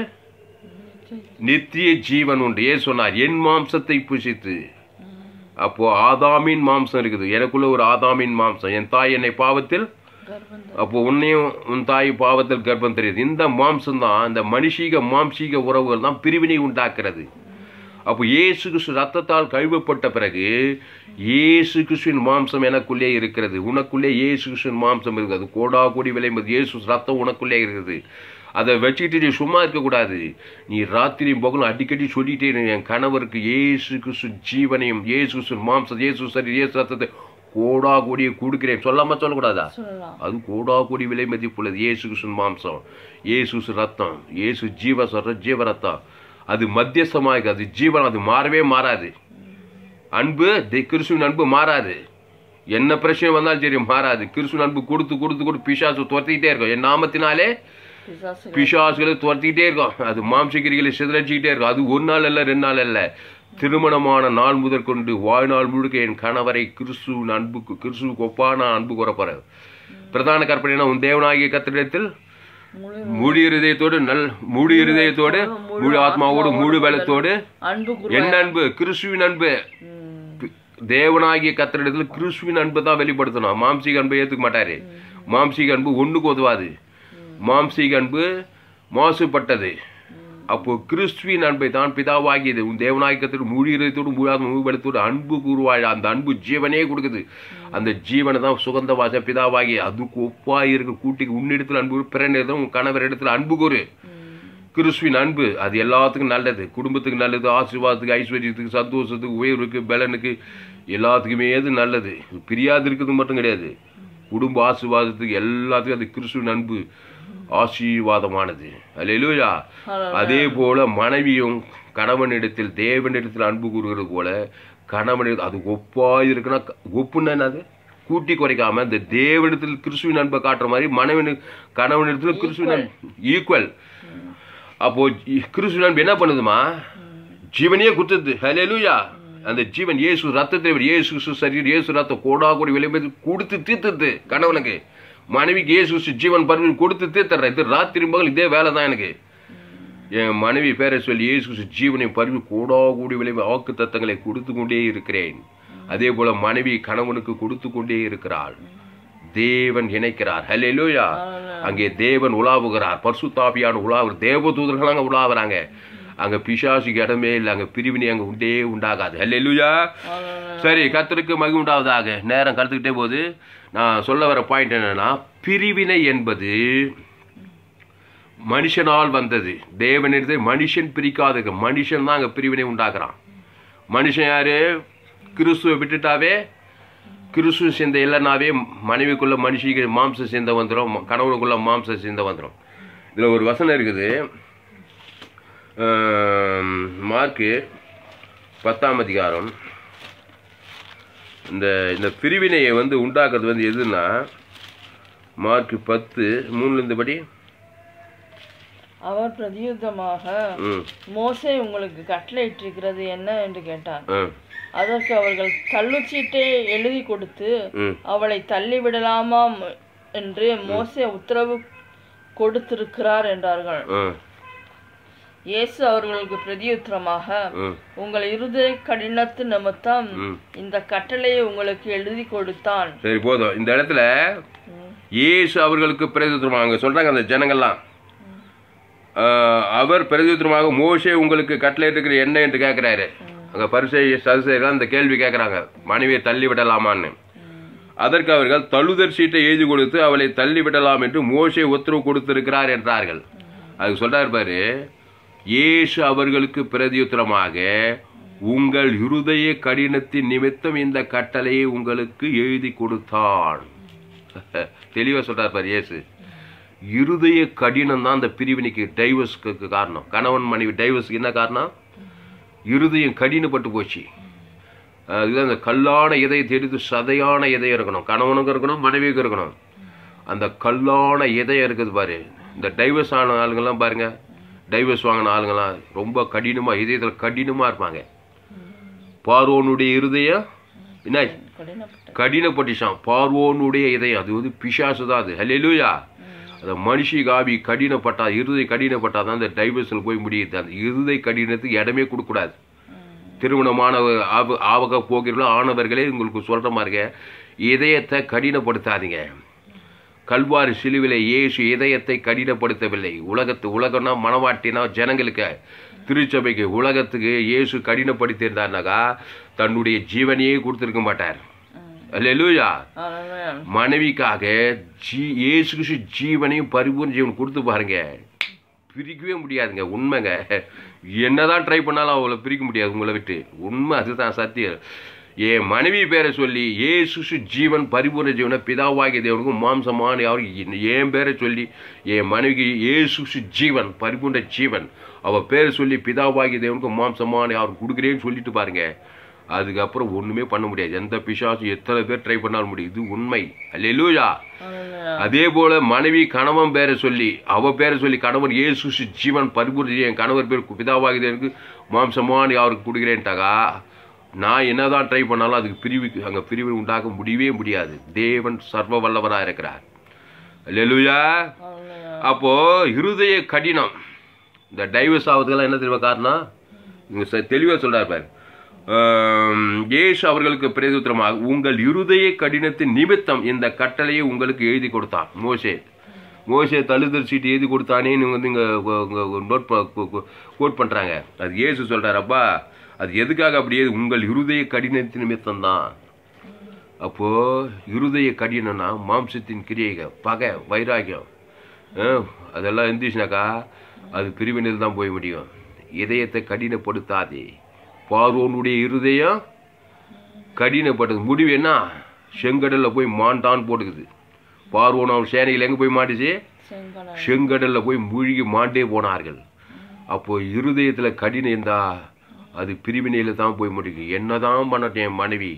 நித்திய ஜீவன் உண்டு ஏன் சொன்னார் என் மாம்சத்தை புசித்து அப்போ ஆதாமின் மாம்சம் இருக்குது எனக்குள்ள ஒரு ஆதாமின் மாம்சம் என் தாய் என்னை பாவத்தில் கர்ப்பம் அப்போ உன்னையும் உன் தாய் பாவத்தில் கர்ப்பம் தெரியுது இந்த மாம்சம் தான் இந்த மனுஷீக மாம்சீக உறவுகள் தான் பிரிவினை உண்டாக்குறது அப்போ இயேசு கிறிஸ்து ரத்தத்தால் கழுவப்பட்ட பிறகு இயேசு கிறிஸ்துவின் மாம்சம் எனக்குள்ளே இருக்கிறது உனக்குள்ளே இயேசு கிறிஸ்துவின் மாம்சம் இருக்குது அது கோடா கோடி விளையும்போது இயேசு ரத்தம் உனக்குள்ளே இருக்குது அதை வச்சுக்கிட்டு நீ சும்மா இருக்கக்கூடாது நீ ராத்திரியும் பகலும் அடிக்கடி சொல்லிட்டே இரு, என் கணவருக்கு இயேசு கிறிஸ்து ஜீவனையும் இயேசு கிறிஸ்துவின் மாம்சம் இயேசு சரி இயேசு ரத்தத்தை கோடா கோடியை கொடுக்கிறேன் சொல்லாம சொல்லக்கூடாதா சொல்லலாம் அது கோடா கோடி விலை மதிப்புள்ளது இயேசு கிறிஸ்துவின் மாம்சம் இயேசு கிறிஸ்து ரத்தம் இயேசு ஜீவ சொல்ற ஜீவ ரத்தம் அது மத்தியஸ்தமாக இருக்கு. அது ஜீவன் அது மாறவே மாறாது அன்பு தி- கிறிஸ்துவின் அன்பு மாறாது என்ன பிரச்சனை வந்தாலும் சரி மாறாது கிறிஸ்துவின் அன்பு கொடுத்து கொடுத்து கொடுத்து பிசாசு துரத்திக்கிட்டே இருக்கும் என் நாமத்தினாலே பிசாசுகள் பிசாசுகளை துரத்திக்கிட்டே இருக்கும் அது மாம்சகிரிகளை சிதறடிச்சுக்கிட்டே இருக்கும் அது ஒரு நாள் அல்ல ரெண்டு நாள் அல்ல திருமணமான நாள் முதற் கொண்டு வாழ்நாள் முழுக்க என் கணவரை கிறிஸ்துவின் அன்புக்கு கிறிஸ்துவுக்கு ஒப்பா நான் அன்பு கூறப்போறேன் பிரதான கற்பனை உன் தேவனாகிய கத்திரத்தில் முழு முழு இருதயத்தோடு நல் முழு இருதயத்தோடு முழு ஆத்மாவோடு முழு பலத்தோடு அன்பு குரு என்ன அன்பு கிறிஸ்துவின் அன்பு தேவனாகிய கத்திரிடத்தில் கிறிஸ்துவின் அன்பு தான் வெளிப்படுத்தணும் மாம்சீக அன்பை ஏத்துக்க மாட்டாரு மாம்சீக அன்பு ஒண்ணுக்கு உதவாது மாம்சீக அன்பு மாசுபட்டது அப்போ கிறிஸ்துவின் அன்பை தான் பிதாவாகியது உன் தேவனாகிய கத்திர முழு இதயத்தோடு முழு ஆத்மா, முழு பலத்தோடு அன்பு கூறுவாய் அந்த அன்பு ஜீவனே கொடுக்குது அந்த ஜீவனை தான் சுகந்த வாச பிதாவாகி அதுக்கு ஒப்பாய் இருக்க கூட்டிக்கு உன்னிடத்தில் அன்பு கூறு, பிறனிடத்தில் உன் கணவர் இடத்துல அன்பு கூறு கிறிஸ்துவின் அன்பு அது எல்லாத்துக்கும் நல்லது குடும்பத்துக்கு நல்லது ஆசீர்வாதத்துக்கு ஐஸ்வர்யத்துக்கு சந்தோஷத்துக்கு உயர்வுக்கு பலனுக்கு எல்லாத்துக்குமே அது நல்லது பிரியாது இருக்கிறது மட்டும் கிடையாது குடும்ப ஆசீர்வாதத்துக்கு எல்லாத்துக்கும் அது கிறிஸ்துவின் அன்பு ஆசீர்வாதமானது அல்லேலூயா அதே போல மனைவியும் கணவனிடத்தில் தேவனிடத்தில் அன்பு கூறுகிறது போல கணவனிடத்தில் அது ஒப்பாய் இருக்குன்னா ஒப்புன்னா என்னது கூட்டி குறைக்காம இந்த தேவனிடத்தில் கிறிஸ்துவின் அன்பை காட்டுற மாதிரி மனைவனு கணவனிடத்தில் கிறிஸ்துவின் அன்பு ஈக்குவல் அப்போ இ- கிறிஸ்துவின் அன்பு என்ன பண்ணுதுமா ஜீவனையே குத்துது ஹalleluya அந்த ஜீவன் இயேசு ரத்தத்தை விட இயேசு கிறிஸ்து சரீர் இயேசு ரத்தம் கோடா கோடி விளைவது கொடுத்து தீர்த்துது கணவனுக்கு மனைவிக்கு இயேசு கிறிஸ்து ஜீவன் பரவி கொடுத்து தீர்த்தர்ற இது ராத்திரி பகல் இதே வேலை தான் எனக்கு என் மனைவி பேரை சொல்லி இயேசு கிறிஸ்து ஜீவனை பரவி கோடா கூடி விளைவு வாக்கு தத்தங்களை கொடுத்து கொண்டே இருக்கிறேன் அதே போல மனைவி கணவனுக்கு கொடுத்து கொண்டே இருக்கிறாள் தேவன் இணைக்கிறார் ஹalleluya அங்கே தேவன் உலாவுகிறார் பரிசுத்தாபியான உலாவு தேவ தூதர்கள் அங்க உலாவுறாங்க அங்க பிசாசுக்கு இடமே இல்லை அங்க பிரிவினை அங்க உண்டே உண்டாகாது ஹalleluya சரி கர்த்தருக்கு மகிமை உண்டாவதாக நேரம் கருத்துக்கிட்டே போது நான் சொல்ல வர பாயிண்ட் என்னன்னா பிரிவினை என்பது மனுஷனால் வந்தது தேவனிடத்தை மனுஷன் பிரிக்காத மனுஷன் தான் அங்க பிரிவினை உண்டாக்குறான் மனுஷன் யாரு கிறிஸ்துவை விட்டுட்டாவே கிறிஸ்துவ சிந்தை இல்லைனாவே மனைவிக்குள்ள மனுஷிக்கு மாம்ச சிந்தை வந்துடும் கணவனுக்குள்ள மாம்ச சிந்தை வந்துடும் இதில் ஒரு வசனம் இருக்குது ஆம், மார்க்கு பத்தாம் அதிகாரம் இந்த இந்த பிரிவினையை வந்து உண்டாக்குறது வந்து எதுன்னா மார்க் பத்து மூணுலேருந்து படி அவர் பிரதியுத்தமாக ம் மோசே உங்களுக்கு கட்டளையிட்டிருக்கிறது என்ன என்று கேட்டார் ம் அதற்கு அவர்கள் தள்ளுச்சீட்டை எழுதி கொடுத்து ம் அவளை தள்ளிவிடலாமாம் என்று மோசே உத்தரவு கொடுத்திருக்கிறார் என்றார்கள் ம் இயேசு அவர்களுக்கு பிரதியுத்தரமாக ம் உங்கள் இருதய கடினத்து நிமித்தம் ம். இந்த கட்டளையை உங்களுக்கு எழுதி கொடுத்தான் சரி போதும் இந்த இடத்துல இயேசு அவர்களுக்கு பிரதித்திரமாக அங்கே சொல்கிறாங்க அந்த ஜனங்கள்லாம் ஆஹ், அவர் பிரதித்திரமாக மோசே உங்களுக்கு கட்டளை இருக்கிற என்ன என்று கேட்குறாரு அங்கே பரிசை சதுசேர்கள் அந்த கேள்வி கேட்குறாங்க மனைவியை தள்ளி விடலாமான்னு அதற்கு அவர்கள் தழுதர் சீட்டை எழுதி கொடுத்து அவளை தள்ளி விடலாம் என்று மோசே உத்தரவு கொடுத்திருக்கிறார் என்றார்கள் அதுக்கு சொல்றாரு பாரு இயேசு அவர்களுக்கு பிரதியுத்தரமாக உங்கள் இருதய கடினத்தின் நிமித்தம் இந்த கட்டளையை உங்களுக்கு எழுதி கொடுத்தான் தெளிவா சொல்றார் பாரு இயேசு இருதய கடினம் தான் அந்த பிரிவினைக்கு டைவர்ஸ்க்கு காரணம் கணவன் மனைவி டைவர்ஸ்க்கு என்ன காரணம் இருதயம் கடினப்பட்டு போச்சு அதுதான் அந்த கல்லான இதயத்தை எடுத்து சதையான இதயம் இருக்கணும் கணவனுக்கும் இருக்கணும் மனைவிக்கும் இருக்கணும் அந்த கல்லான இதயம் இருக்குது பாரு இந்த டைவர்ஸ் ஆன ஆளுங்கெல்லாம் பாருங்க டைவர்ஸ் வாங்கின ஆளுங்கெல்லாம் ரொம்ப கடினமா இதயத்தில் கடினமா இருப்பாங்க பார்வோனுடைய இருதயம் என்ன கடினப்பட்ட கடினப்பட்டுச்சான் பார்வோனுடைய இதயம் அது வந்து பிசாசு தான் அது ஹல்லேலூயா அந்த மனுஷி காவி கடினப்பட்டா இருதை கடினப்பட்டா தான் அந்த டைவர்ஸில் போய் முடியுது அந்த இருதை கடினத்துக்கு இடமே கொடுக்கக்கூடாது திருமணமான ஆவ ஆவக போகிறீர்களோ ஆனவர்களே உங்களுக்கு சொல்கிற மாதிரிங்க இதயத்தை கடினப்படுத்தாதீங்க கல்வாரி சிலுவிலை இயேசு இதயத்தை கடினப்படுத்தவில்லை உலகத்து உலகம்னா மனவாட்டினா ஜனங்களுக்கு திருச்சபைக்கு உலகத்துக்கு இயேசு கடினப்படுத்தியிருந்தாருனாக்கா தன்னுடைய ஜீவனையே கொடுத்துருக்க மாட்டார் அல்லேலூயா Hallelujah. மனைவிக்காக ஜீ இயேசு கிறிஸ்து ஜீவனையும் பரிபூர்ண ஜீவன் கொடுத்து பாருங்க பிரிக்கவே முடியாதுங்க உண்மைங்க என்னதான் ட்ரை பண்ணாலும் அவளை பிரிக்க முடியாது உங்களை விட்டு உண்மை அதுதான் சத்தியம் என் மனைவி பேரை சொல்லி ஏசு கிறிஸ்து ஜீவன் பரிபூர்ண ஜீவனை பிதாவாகிய தேவனுக்கும் மாம்சமான யாருக்கு என் பேரை சொல்லி என் மனைவிக்கு ஏசு கிறிஸ்து ஜீவன் பரிபூர்ண ஜீவன் அவ பேரை சொல்லி பிதாவாகிய தேவனுக்கும் மாம்சமான யாருக்கு கொடுக்குறேன்னு சொல்லிட்டு பாருங்க அதுக்கப்புறம் ஒண்ணுமே பண்ண முடியாது எந்த பிசாசும் எத்தனை பேர் ட்ரை பண்ணாலும் முடியும் இது உண்மை அல்லேலூயா Hallelujah. அதே போல மனைவி கணவன் பேரை சொல்லி அவ பேரை சொல்லி கணவன் இயேசு கிறிஸ்து ஜீவன் பரிபூர்ண என் கணவர் பேர் பிதாவாகுது எனக்கு மாம்சமான யாருக்கு கொடுக்குறேன்ட்டாக்கா நான் என்னதான் ட்ரை பண்ணாலும் அதுக்கு பிரிவு அங்கே பிரிவு உண்டாக்க முடியவே முடியாது தேவன் சர்வ வல்லவராக இருக்கிறார் அல்லேலூயா Hallelujah. அப்போ இருதய கடினம் இந்த டைவர்ஸ் ஆகுறதுக்கெல்லாம் என்ன தெரியுமா காரணம் இங்க ச- தெளிவா சொல்றாரு பாரு ஆம், இயேசு அவர்களுக்கு பிரதித்திரமாக உங்கள் இருதய கடினத்தின் நிமித்தம் இந்த கட்டளையை உங்களுக்கு எழுதி கொடுத்தான் மோசே மோசே தழுதல் சீட்டு எழுதி கொடுத்தானேன்னு வந்து இங்க நோட் கோட் பண்றாங்க அது இயேசு சொல்றாரு அப்பா அது எதுக்காக அப்படியே உங்கள் இருதய கடினத்தின் நிமித்தம் தான் அப்போ இருதய கடினம்னா மாம்சத்தின் கிரியைகள் பகை வைராகியம் அஹ், அதெல்லாம் இருந்துச்சுனாக்கா அது பிரிவினில் தான் போய் முடியும் இதயத்தை கடினப்படுத்தாதே பார்வோனுடைய இருதயம் கடினப்பட்டது முடிவு என்ன செங்கடல்ல போய் மாண்டான் போட்டுக்குது பார்வோன் அவன் சேனையில் எங்க போய் மாட்டுச்சு செங்கடல். செங்கடல்ல போய் மூழ்கி மாண்டே போனார்கள் அப்போ இருதயத்துல கடினம் இருந்தா அது பிரிவினையில தான் போய் முடியும் என்னதான் பண்ணட்டும் என் மனைவி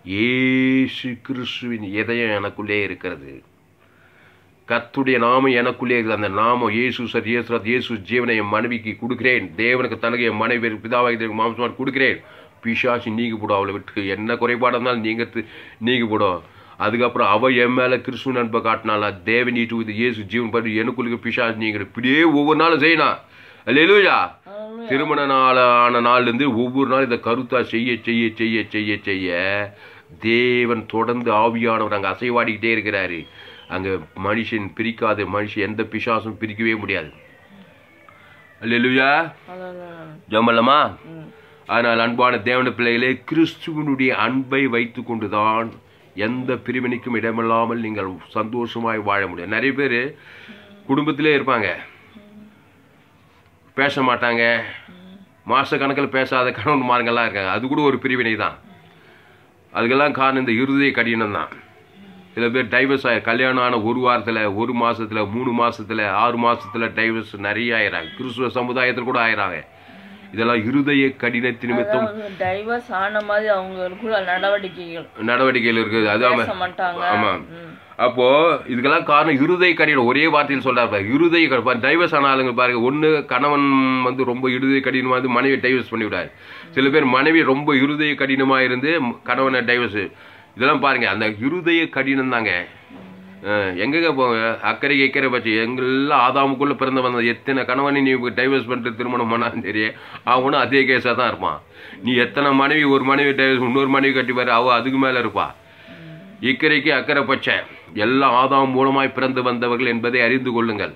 ஏசு கிறிஸ்துவின் இதயம் எனக்குள்ளே இருக்கிறது கத்துடைய நாமம் எனக்குள்ளே இருக்குது அந்த நாமம் இயேசு சார் இயேசு இயேசு ஜீவனை என் மனைவிக்கு கொடுக்கிறேன் தேவனுக்கு தனக்கு என் மனைவி பிதாவாக மாம்சமாக கொடுக்கிறேன் பிசாசு நீங்க போடும் அவளை விட்டு என்ன குறைபாடு இருந்தாலும் நீங்க நீங்க போடும் அதுக்கப்புறம் அவ என் மேல கிறிஸ்துவ நண்பை காட்டினால தேவன் ஈட்டு இது இயேசு ஜீவன் பண்ணி எனக்குள்ள பிசாசு நீங்க இப்படியே ஒவ்வொரு நாளும் செய்யணும் அல்லேலூயா Hallelujah. திருமண நாள் ஆன நாள்லேருந்து ஒவ்வொரு நாள் இதை கருத்தா செய்ய செய்ய செய்ய செய்ய செய்ய தேவன் தொடர்ந்து ஆவியானவர் அங்கே அசைவாடிக்கிட்டே இருக்கிறாரு அங்கே மனுஷன் பிரிக்காத மனுஷன் எந்த பிசாசும் பிரிக்கவே முடியாது அல்லேலூயா Hallelujah. ஜமல்லமா ம். ஆனால் அன்பான தேவன பிள்ளைகளே கிறிஸ்துவனுடைய அன்பை வைத்து கொண்டுதான் எந்த பிரிவினைக்கும் இடமில்லாமல் நீங்கள் சந்தோஷமாய் வாழ முடியும் நிறைய பேர் குடும்பத்திலே இருப்பாங்க பேச மாட்டாங்க மாச கணக்கில் பேசாத கணவன் மாருங்கெல்லாம் இருக்காங்க அது கூட ஒரு பிரிவினை தான் அதுக்கெல்லாம் காரணம் இந்த இருதய கடினம் தான் சில பேர் டைவர்ஸ் ஆகி கல்யாணம் ஆன ஒரு வாரத்தில் ஒரு மாசத்துல மூணு மாசத்துல ஆறு மாசத்துல டைவர்ஸ் நிறைய ஆயிடுறாங்க கிறிஸ்துவ சமுதாயத்தில் கூட ஆயிடுறாங்க இதெல்லாம் இருதய கடினத்து நிமித்தம் டைவர்ஸ் ஆன மாதிரி அவங்களுக்குள்ள நடவடிக்கைகள் நடவடிக்கைகள் இருக்குது அதாம பேச மாட்டாங்க ஆமா ம். அப்போ இதுக்கெல்லாம் காரணம் இருதய கடினம் ஒரே வார்த்தையில் சொல்றாரு பாரு. இருதய டைவர்ஸ் ஆன ஆளுங்க பாருங்க ஒண்ணு கணவன் வந்து ரொம்ப இருதய கடினமா இருந்து மனைவி டைவர்ஸ் பண்ணி விடாரு சில பேர் மனைவி ரொம்ப இருதய கடினமா இருந்து கணவனை டைவர்ஸ் இதெல்லாம் பாருங்க அந்த இருதய கடினம் தாங்க அஹ், எங்கங்க போங்க அக்கறை இக்கரை பற்றி எங்கெல்லாம் ஆதாமுக்குள்ள பிறந்த வந்த எத்தனை கணவனை நீ டைவர்ஸ் பண்ணிட்டு திருமணம் பண்ணாலும் சரி அவனும் அதே கேஸாக தான் இருப்பான் நீ எத்தனை மனைவி ஒரு மனைவி டைவர்ஸ் இன்னொரு மனைவி கட்டிப்பாரு அவ அதுக்கு மேல இருப்பா இக்கரைக்கு அக்கறை பச்சை எல்லாம் ஆதாம் மூலமாய் பிறந்து வந்தவர்கள் என்பதை அறிந்து கொள்ளுங்கள்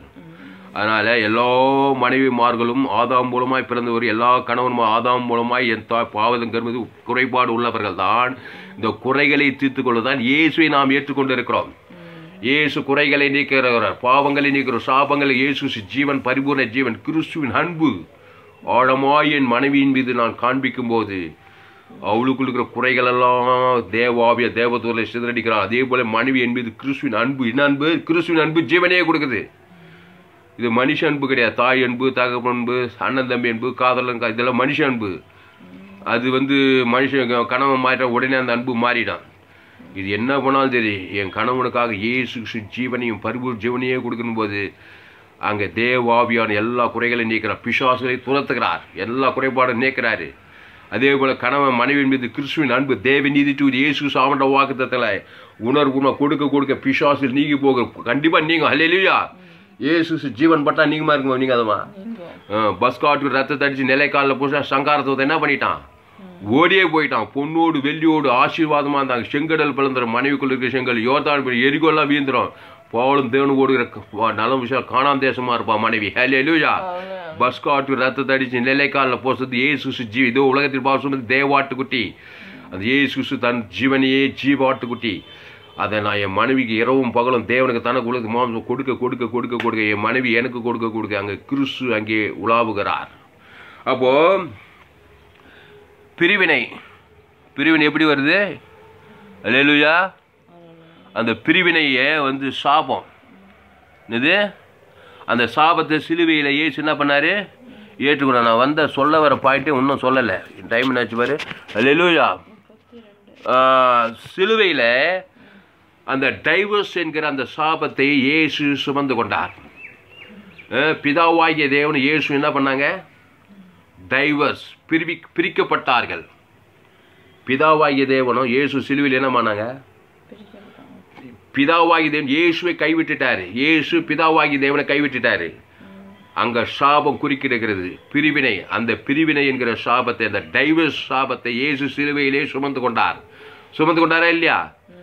அதனால எல்லா மனைவிமார்களும் ஆதாம் மூலமாய் பிறந்தவர் எல்லா கணவனும் ஆதாம் மூலமாய் என் தாய் பாவதம் கருமது குறைபாடு உள்ளவர்கள் தான் இந்த குறைகளை தீர்த்து கொள்ளதான் இயேசுவை நாம் ஏற்றுக்கொண்டு இருக்கிறோம் இயேசு குறைகளை நீக்கிறவர் பாவங்களை நீக்கிறவர் சாபங்களை இயேசு ஜீவன் பரிபூர்ண ஜீவன் கிறிஸ்துவின் அன்பு ஆழமாய் என் மனைவியின் மீது நான் காண்பிக்கும் போது அவளுக்குள்ள இருக்கிற குறைகள் எல்லாம் தேவாவிய தேவதூரில் சிதறடிக்கிறார் அதே போல மனைவி என் மீது கிறிஸ்துவின் அன்பு என்ன அன்பு கிறிஸ்துவின் அன்பு ஜீவனையே கொடுக்குது இது மனுஷ அன்பு கிடையாது தாய் அன்பு தகப்பன் அன்பு அண்ணன் தம்பி அன்பு காதலன் கா- இதெல்லாம் மனுஷ அன்பு அது வந்து மனுஷன் கணவன் மாறிட்ட உடனே அந்த அன்பு மாறிடான் இது என்ன பண்ணாலும் சரி என் கணவனுக்காக இயேசு கிறிஸ்து ஜீவனையும் பரிபூர் ஜீவனையே கொடுக்கணும் போது அங்கே தேவாவியான எல்லா குறைகளையும் நீக்கிறார் பிசாசுகளை துரத்துகிறார் எல்லா குறைபாடும் நீக்கிறாரு அதே போல கணவன் மனைவியின் மீது கிறிஸ்துவின் அன்பு தேவ நீதி தூது இயேசு சாமண்ட வாக்குத்தத்தில் உணர்வு உணர்வு கொடுக்க கொடுக்க பிசாசு நீங்கி போக கண்டிப்பா நீங்க ஹல்லேலூயா இயேசு ஜீவன் பட்டா நீங்கமா இருக்குமா நீங்க அதமா நீங்க பஸ் காட்டு ரத்தத்தை அடிச்சு நிலைக்காலில் போட்டு சங்காரத்தை என்ன பண்ணிட்டான் ஓடியே போயிட்டான் பொண்ணோடு வெள்ளியோடு ஆசீர்வாதமா இருந்தாங்க செங்கடல் பிளந்துரும் மனைவிக்குள்ள இருக்கிற செங்கல் யோர்தான் எரிகோல்லாம் வீந்துரும் பாவலும் தேவனு ஓடுகிற க- நல விஷயம் காணாம் தேசமா இருப்பான் மனைவி ஹல்லேலூயா அவனு பஸ் காட்டு ரத்தத்தை அடிச்சு நிலைக்காலில் போசது ஏசு ஜீ இதோ உலகத்தில் பாசம் தேவாட்டுக்குட்டி அந்த ஏசு தன் ஜீவனையே ஜீவாட்டுக்குட்டி அதை நான் என் மனைவிக்கு இரவும் பகலும் தேவனுக்கு தனக்கு உலக மாம்சம் கொடுக்க கொடுக்க கொடுக்க கொடுக்க என் மனைவி எனக்கு கொடுக்க கொடுக்க அங்கே கிறிஸ்து அங்கே உலாவுகிறார் அப்போ பிரிவினை பிரிவினை எப்படி வருது அல்லேலூயா அந்த பிரிவினையை வந்து சாபம் இது அந்த சாபத்தை சிலுவையில் ஏசு என்ன பண்ணாரு ஏற்றுக்கணும் நான் வந்த சொல்ல வர பாயிண்ட்டு இன்னும் சொல்லலை டைம் என்னாச்சு பாரு அல்லேலூயா சிலுவையில் அந்த டைவர்ஸ் என்கிற அந்த சாபத்தை இயேசு சுமந்து கொண்டார் அஹ், பிதாவாகிய தேவன் இயேசு என்ன பண்ணாங்க டைவர்ஸ் பிரிவி பிரிக்கப்பட்டார்கள் பிதாவாகிய தேவனும் இயேசு சிலுவையில் என்ன பண்ணாங்க பிதாவாகி தேவன் இயேசுவை கைவிட்டுட்டாரு இயேசு பிதாவாகி தேவனை கைவிட்டுட்டாரு அங்க சாபம் குறிக்கிறது பிரிவினை அந்த பிரிவினை என்கிற சாபத்தை அந்த டைவர்ஸ் சாபத்தை இயேசு சிலுவையிலே சுமந்து கொண்டார் சுமந்து கொண்டாரா இல்லையா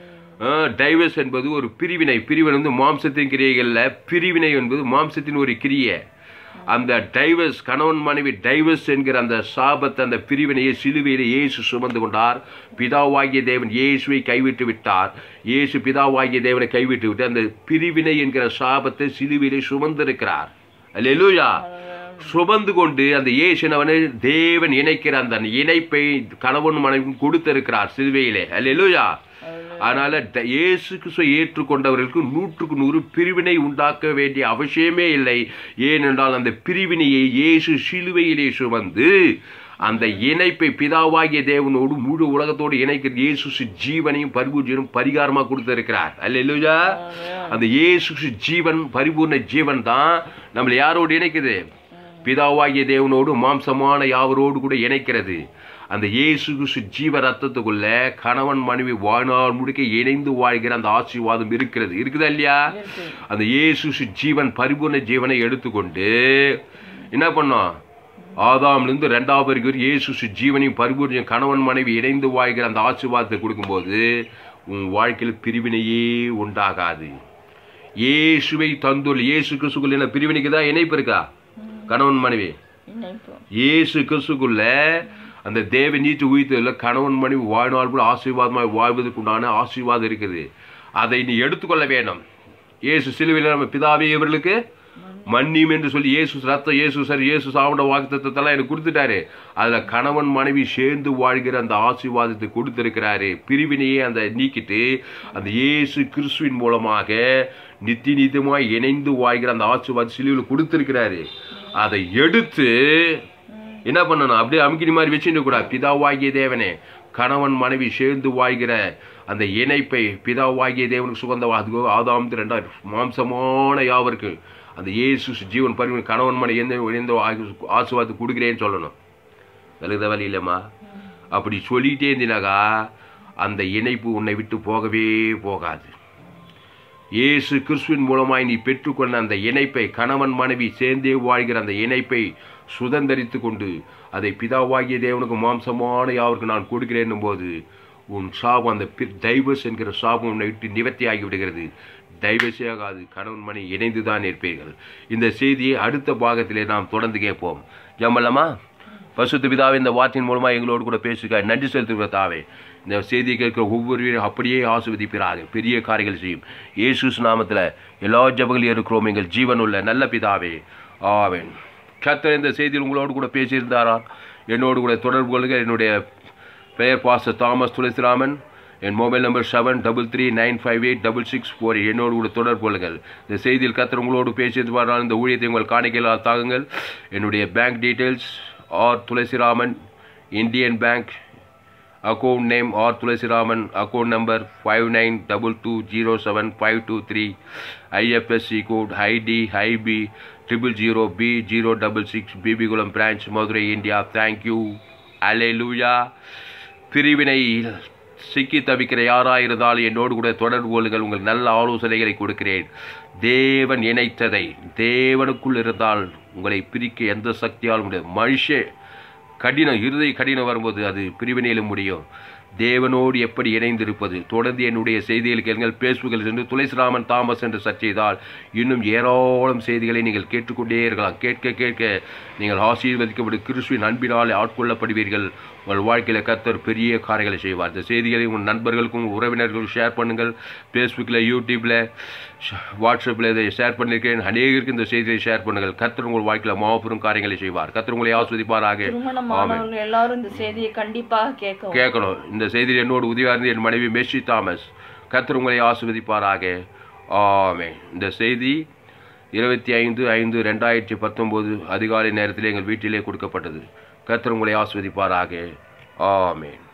டைவர்ஸ் என்பது ஒரு பிரிவினை பிரிவினை வந்து மாம்சத்தின் கிரியைகள்ல பிரிவினை என்பது மாம்சத்தின் ஒரு கிரியை அந்த டைவர்ஸ் கணவன் மனைவி டைவர்ஸ் என்கிற அந்த சாபத்தை அந்த பிரிவினையை சிலுவையிலே இயேசு சுமந்து கொண்டார் பிதாவாகிய தேவன் இயேசுவை கைவிட்டு விட்டார் இயேசு பிதாவாகிய தேவனை கைவிட்டு விட்டு அந்த பிரிவினை என்கிற சாபத்தை சிலுவையிலே சுமந்திருக்கிறார் அல்லேலூயா சுமந்து கொண்டு அந்த இயேசுனவனை தேவன் இணைக்கிற அந்த இணைப்பை கணவன் மனைவி கொடுத்திருக்கிறார் சிலுவையிலே அல்லேலூயா அதனால ட- இயேசு கிறிஸ்துவை ஏற்றுக்கொண்டவர்களுக்கு நூற்றுக்கு நூறு பிரிவினை உண்டாக்க வேண்டிய அவசியமே இல்லை ஏனென்றால் அந்த பிரிவினையை இயேசு சிலுவையிலே சுமந்து அந்த இணைப்பை பிதாவாகிய தேவனோடு முழு உலகத்தோடு இணைக்கிற இயேசு ஜீவனையும் பரிபூஜனும் பரிகாரமா கொடுத்திருக்கிறார் அல்லேலூயா அந்த இயேசு ஜீவன் பரிபூர்ண ஜீவன் தான் நம்மளை யாரோடு இணைக்குது பிதாவாகிய தேவனோடு மாம்சமான யாவரோடு கூட இணைக்கிறது அந்த இயேசு கிறிஸ்து ஜீவ ரத்தத்துக்குள்ள கணவன் மனைவி வாழ்நாள் முழுக்க இணைந்து வாழ்கிற அந்த ஆசீர்வாதம் இருக்கிறது இருக்குதா இல்லையா இருக்கு. அந்த இயேசு கிறிஸ்து ஜீவன் பரிபூர்ண ஜீவனை எடுத்துக்கொண்டு என்ன பண்ணோம் ஆதாம்லேருந்து ரெண்டாவது வரைக்கும் இயேசு கிறிஸ்து ஜீவனையும் பரிபூர்ண கணவன் மனைவி இணைந்து வாழ்கிற அந்த ஆசீர்வாதத்தை கொடுக்கும்போது உன் வாழ்க்கையில் பிரிவினையே உண்டாகாது இயேசுவை தந்துள்ள இயேசு கிறிஸ்துக்குள்ள என்ன பிரிவினைக்கு தான் இணைப்பு இருக்கா கணவன் மனைவி இணைப்பு இயேசு கிறிஸ்துக்குள்ள அந்த தேவ நீச்சு உயிர்த்ததுல கணவன் மனைவி வாழ்நாள் கூட ஆசீர்வாதமாய் வாழ்வதற்கு உண்டான ஆசீர்வாதம் இருக்குது அதை நீ எடுத்துக்கொள்ள வேணும் இயேசு சிலுவையில் நம்ம பிதாவே இவர்களுக்கு மன்னியும் என்று சொல்லி இயேசு ரத்தம் இயேசு சார் இயேசு சாப்பிட வாக்குத்தத்தெல்லாம் எனக்கு கொடுத்துட்டாரு அதுல கணவன் மனைவி சேர்ந்து வாழ்கிற அந்த ஆசீர்வாதத்தை கொடுத்திருக்கிறாரு பிரிவினையே அந்த நீக்கிட்டு அந்த இயேசு கிறிஸ்துவின் மூலமாக நித்தி நித்தியமாய் இணைந்து வாழ்கிற அந்த ஆசீர்வாத சிலுவையில் கொடுத்திருக்கிறாரு அதை எடுத்து என்ன பண்ணணும் அப்படியே அமுக்கினி மாதிரி வச்சுட்டு கூட பிதாவாகிய தேவனே கணவன் மனைவி சேர்ந்து வாய்கிற அந்த இணைப்பை பிதாவாகிய தேவனுக்கு சுகந்த அது ஆதாம் ரெண்டாயிரம் மாம்சமான யாவருக்கு அந்த இயேசு ஜீவன் பரிவு கணவன் மனை எந்த எந்த ஆசுவாத்து கொடுக்குறேன்னு சொல்லணும் விலகுத வழி இல்லைம்மா அப்படி சொல்லிட்டே இருந்தினாக்கா அந்த இணைப்பு உன்னை விட்டு போகவே போகாது இயேசு கிறிஸ்துவின் மூலமாய் நீ பெற்றுக்கொண்ட அந்த இணைப்பை கணவன் மனைவி சேர்ந்தே வாழ்கிற அந்த இணைப்பை சுதந்தரித்து கொண்டு அதை பிதாவாகிய தேவனுக்கு மாம்சமான யாவருக்கு நான் கொடுக்கிறேன் போது உன் சாபம் அந்த டைவர்ஸ் என்கிற சாபம் உன்னை விட்டு நிவர்த்தி ஆகி விடுகிறது டைவர்ஸே ஆகாது கணவன் மணி இணைந்து தான் இருப்பீர்கள் இந்த செய்தியை அடுத்த பாகத்திலே நாம் தொடர்ந்து கேட்போம் ஜம்மல்லமா பசுத்து பிதாவே இந்த வார்த்தையின் மூலமாக எங்களோடு கூட பேசுக நன்றி செலுத்துகிற தாவே இந்த செய்தியை கேட்கிற ஒவ்வொருவரையும் அப்படியே ஆசிர்வதிப்பிறாங்க பெரிய காரியங்கள் செய்யும் இயேசுஸ் நாமத்தில் எல்லா ஜபங்களும் இருக்கிறோம் எங்கள் ஜீவன் உள்ள நல்ல பிதாவே ஆவேன் கத்தர் இந்த செய்தியில் உங்களோடு கூட பேசியிருந்தாரா என்னோடு கூட தொடர்பு கொள்க என்னுடைய பெயர் பாச தாமஸ் துளசிராமன் என் mobile number seven double three nine five eight double six four என்னோடு கூட தொடர்பு கொள்ளுங்கள் இந்த செய்தியில் கத்தர் உங்களோடு பேசியிருந்தால் இந்த ஊழியத்தை உங்கள் காணிக்கையில் தாங்குங்கள் என்னுடைய bank details R Thulasiraman Indian Bank account name R Thulasiraman account number five nine double two zero seven five two three IFSC code ID IB triple zero B zero double six Bibikulam branch Madurai India thank you hallelujah பிரிவினையில் சிக்கி தவிக்கிற யாராக இருந்தாலும் என்னோடு கூட தொடர்பு கொள்ளுங்கள் உங்கள் நல்ல ஆலோசனைகளை கொடுக்கிறேன் தேவன் இணைத்ததை தேவனுக்குள் இருந்தால் உங்களை பிரிக்க எந்த சக்தியாலும் முடியாது மனுஷ கடினம் இருதை கடினம் வரும்போது அது பிரிவினையிலும் முடியும் தேவனோடு எப்படி இணைந்திருப்பது தொடர்ந்து என்னுடைய செய்திகள் கேளுங்கள் பேஸ்புக்கில் சென்று துளசிராமன் தாமஸ் என்று சர்ச் செய்தால் இன்னும் ஏராளம் செய்திகளை நீங்கள் கேட்டுக்கொண்டே இருக்கலாம் கேட்க கேட்க நீங்கள் ஆசீர்வதிக்கப்படும் கிறிஸ்துவின் அன்பினால் ஆட்கொள்ளப்படுவீர்கள் உங்கள் வாழ்க்கையில் கத்தர் பெரிய காரியங்களை செய்வார் இந்த செய்திகளை உங்கள் நண்பர்களுக்கும் உறவினர்களுக்கும் ஷேர் பண்ணுங்கள் ஃபேஸ்புக்கில் யூடியூப்பில் வாட்ஸ்அப்பில் இதை ஷேர் பண்ணியிருக்கேன் அநேகருக்கு இந்த செய்தியை ஷேர் பண்ணுங்கள் கத்தர் உங்கள் வாழ்க்கையில் மாபெரும் காரியங்களை செய்வார் கத்தர் உங்களை ஆஸ்வதிப்பாராக திருமணமானவர்கள் எல்லாரும் இந்த செய்தியை கண்டிப்பாக கேட்கவும் கேட்கணும் இந்த செய்தியில் என்னோடு உதவியாக இருந்து என் மனைவி மெர்சி தாமஸ் கத்தர் உங்களை ஆஸ்வதிப்பாராக ஆமே இந்த செய்தி இருபத்தி ஐந்து ஐந்து ரெண்டாயிரத்தி பத்தொம்போது அதிகாலை நேரத்தில் எங்கள் வீட்டிலே கொடுக்கப்பட்டது கத்தர் உங்களை ஆஸ்வதிப்பாராக ஆமேன்